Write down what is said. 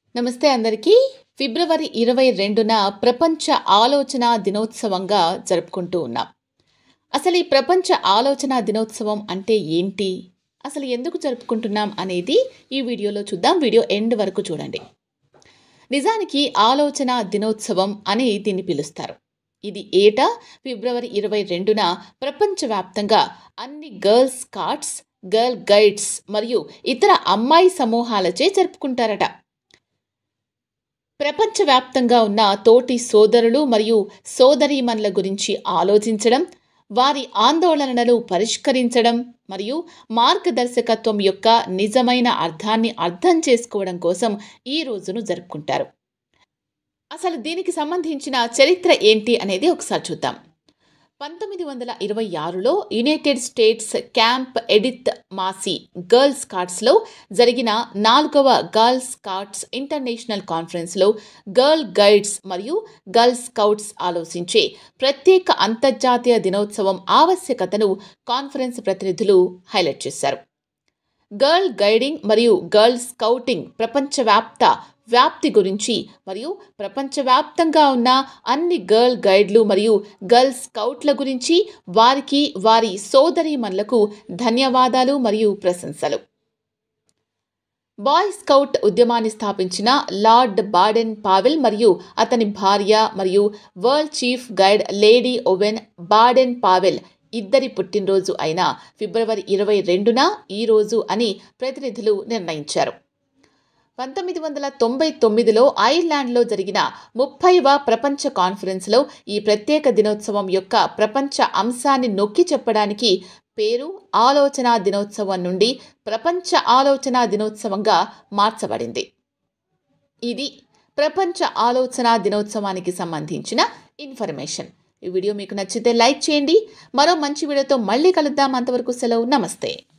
నమస్తే అందరికీ ఫిబ్రవరి ఇరవై రెండున ప్రపంచ ఆలోచన దినోత్సవంగా జరుపుకుంటూ ఉన్నాం అసలు ఈ ప్రపంచ ఆలోచన దినోత్సవం అంటే ఏంటి అసలు ఎందుకు జరుపుకుంటున్నాం అనేది ఈ వీడియోలో చూద్దాం వీడియో ఎండ్ వరకు చూడండి నిజానికి ఆలోచన దినోత్సవం అని దీన్ని పిలుస్తారు ఇది ఏటా ఫిబ్రవరి ఇరవై రెండున ప్రపంచవ్యాప్తంగా అన్ని గర్ల్స్ స్కాట్స్ గర్ల్ గైడ్స్ మరియు ఇతర అమ్మాయి సమూహాలచే జరుపుకుంటారట ప్రపంచవ్యాప్తంగా ఉన్న తోటి సోదరులు మరియు సోదరీమణుల గురించి ఆలోచించడం వారి ఆందోళనలను పరిష్కరించడం మరియు మార్గదర్శకత్వం యొక్క నిజమైన అర్థాన్ని అర్థం చేసుకోవడం కోసం ఈ రోజును జరుపుకుంటారు అసలు దీనికి సంబంధించిన చరిత్ర ఏంటి అనేది ఒకసారి చూద్దాం పంతొమ్మిది వందల ఇరవై ఆరులో United States Camp Edith Macy girl స్కాట్స్లో జరిగిన నాలుగవ గర్ల్ స్కాట్స్ ఇంటర్నేషనల్ కాన్ఫరెన్స్లో గర్ల్ గైడ్స్ మరియు గర్ల్ స్కౌట్స్ ఆలోచించే ప్రత్యేక అంతర్జాతీయ దినోత్సవం ఆవశ్యకతను కాన్ఫరెన్స్ ప్రతినిధులు హైలైట్ చేశారు గర్ల్ గైడింగ్ మరియు గర్ల్ స్కౌటింగ్ ప్రపంచవ్యాప్త వ్యాప్తి గురించి మరియు ప్రపంచవ్యాప్తంగా ఉన్న అన్ని గర్ల్ గైడ్లు మరియు గర్ల్ స్కౌట్ల గురించి వారికి వారి సోదరీమణులకు ధన్యవాదాలు మరియు ప్రశంసలు బాయ్ స్కౌట్ ఉద్యమాన్ని స్థాపించిన లార్డ్ బాడెన్ పావెల్ మరియు అతని భార్య మరియు world chief guide Lady Olave Baden Powell ఇద్దరి పుట్టినరోజు అయిన ఫిబ్రవరి ఇరవై రెండున ఈ రోజు అని ప్రతినిధులు నిర్ణయించారు పంతొమ్మిది వందల తొంభై తొమ్మిదిలో ఐర్లాండ్లో జరిగిన ముప్పైవ ప్రపంచ కాన్ఫరెన్స్లో ఈ ప్రత్యేక దినోత్సవం యొక్క ప్రపంచ అంశాన్ని నొక్కి చెప్పడానికి పేరు ఆలోచన దినోత్సవం నుండి ప్రపంచ ఆలోచన దినోత్సవంగా మార్చబడింది ఇది ప్రపంచ ఆలోచన దినోత్సవానికి సంబంధించిన ఇన్ఫర్మేషన్ ఈ వీడియో మీకు నచ్చితే లైక్ చేయండి మరో మంచి వీడియోతో మళ్ళీ కలుద్దాం అంతవరకు సెలవు నమస్తే